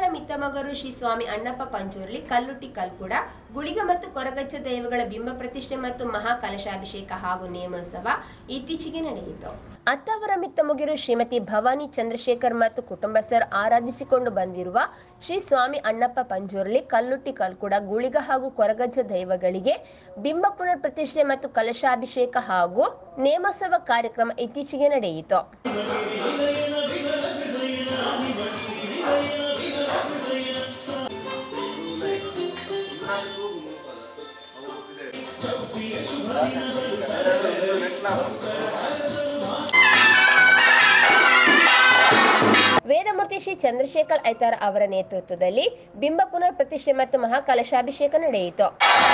ಅತ್ತಾವರ ಮಿತ್ತಮಗರು ಶ್ರೀ ಸ್ವಾಮಿ ಅಣ್ಣಪ್ಪ ಪಂಚೋರ್ಲಿ ಕಲ್ಲುಟ್ಟಿ ಕಲ್ಕುಡ ಗುಳಿಗ ಮತ್ತು ಕೊರಗಜ್ಜ ದೈವಗಳ ಬಿಂಬ ಪ್ರತಿಷ್ಠೆ ಮತ್ತು ಮಹಾ ಕಲಶಾಭಿಷೇಕ ಹಾಗೂ ನೇಮೋತ್ಸವ ಇತ್ತೀಚೆಗೆ ನಡೆಯಿತು ಅತ್ತಾವರ ಮಿತ್ತಮುಗಿರು ಶ್ರೀಮತಿ ಭವಾನಿ ಚಂದ್ರಶೇಖರ್ ಮತ್ತು ಕುಟುಂಬಸ್ಥರು ಆರಾಧಿಸಿಕೊಂಡು ಬಂದಿರುವ ಶ್ರೀ ಸ್ವಾಮಿ ಅಣ್ಣಪ್ಪ ಪಂಜುರ್ಲಿ ಕಲ್ಲುಟ್ಟಿ ಕಲ್ಕುಡ ಗುಳಿಗ ಹಾಗೂ ಕೊರಗಜ್ಜ ದೈವಗಳಿಗೆ ಬಿಂಬ ಪುನರ್ ಪ್ರತಿಷ್ಠೆ ಮತ್ತು ಕಲಶಾಭಿಷೇಕ ಹಾಗೂ ನೇಮೋತ್ಸವ ಕಾರ್ಯಕ್ರಮ ಇತ್ತೀಚೆಗೆ ನಡೆಯಿತು ವೇದಮೂರ್ತಿ ಶ್ರೀ ಚಂದ್ರಶೇಖರ್ ಐತಾರ್ ಅವರ ನೇತೃತ್ವದಲ್ಲಿ ಬಿಂಬ ಪುನರ್ ಪ್ರತಿಷ್ಠೆ ಮತ್ತು ಮಹಾಕಲಶಾಭಿಷೇಕ ನಡೆಯಿತು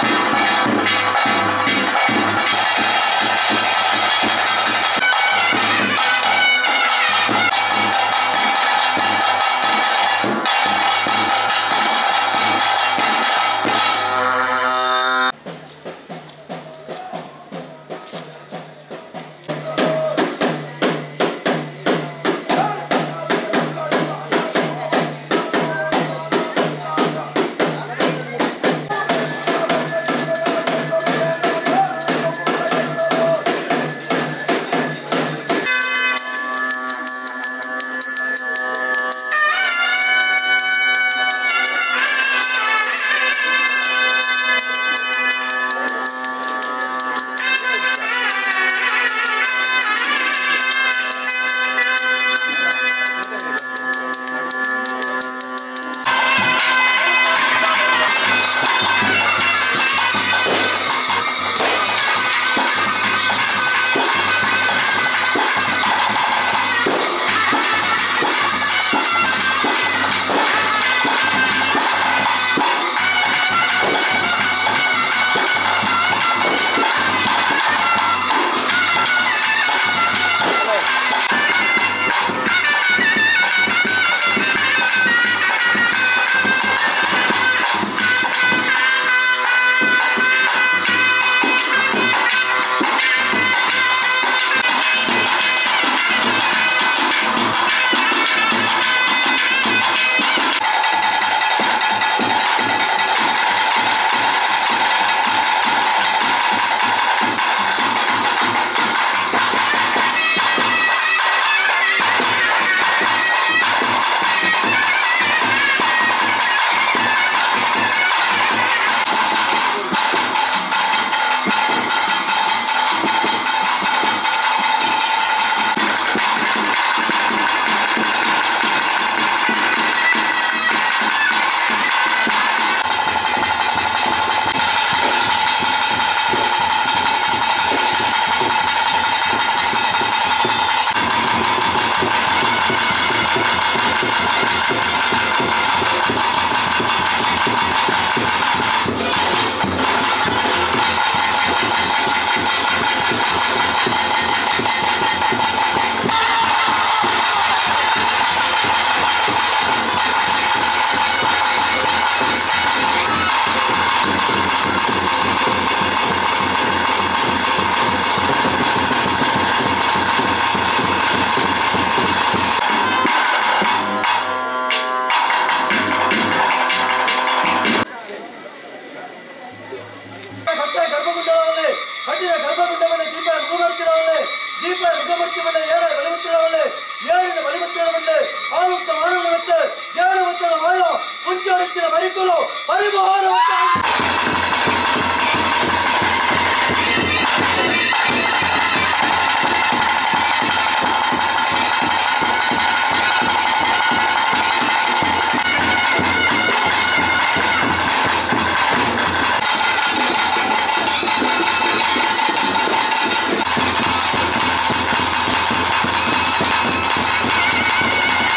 ಸತ್ಯ ಗರ್ಭಗುಂಡವಲ್ಲೇ ಕಠಿಣ ಗರ್ಭಗುಂಡವನ್ನೇ ದೀಪ ಮೂಗುತ್ತಿರವಲ್ಲೇ ದೀಪ ರುಗಮುತ್ತಿವನ್ನೇ ಏರ ಬಲಿಮುತ್ತಿರವಲ್ಲೇ ಏಳಿನ ಬಲಿಮುತ್ತಿರವಲ್ಲೇ ಆಯುಕ್ತ ಮಾನವನತ್ತೆ ಜ್ಞಾನವಂತನ ಮಾಯ ಮುಂಚೆ ಮರಿಕಲು ಪರಿಮೋಹನ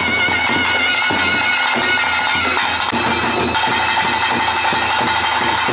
ಿ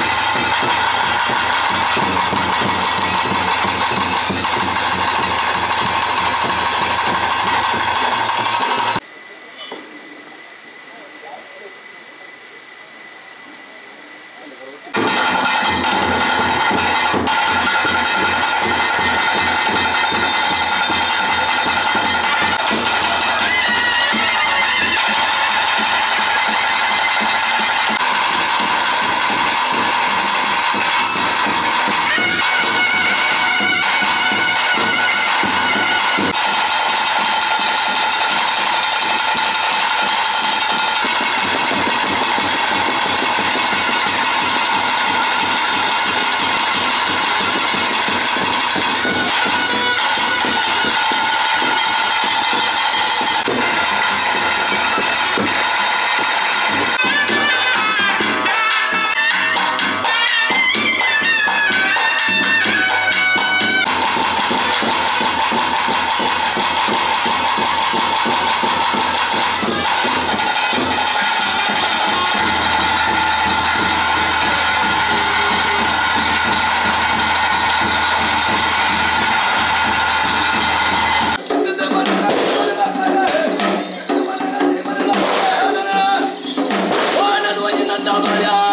ಮರ್ಯಾದ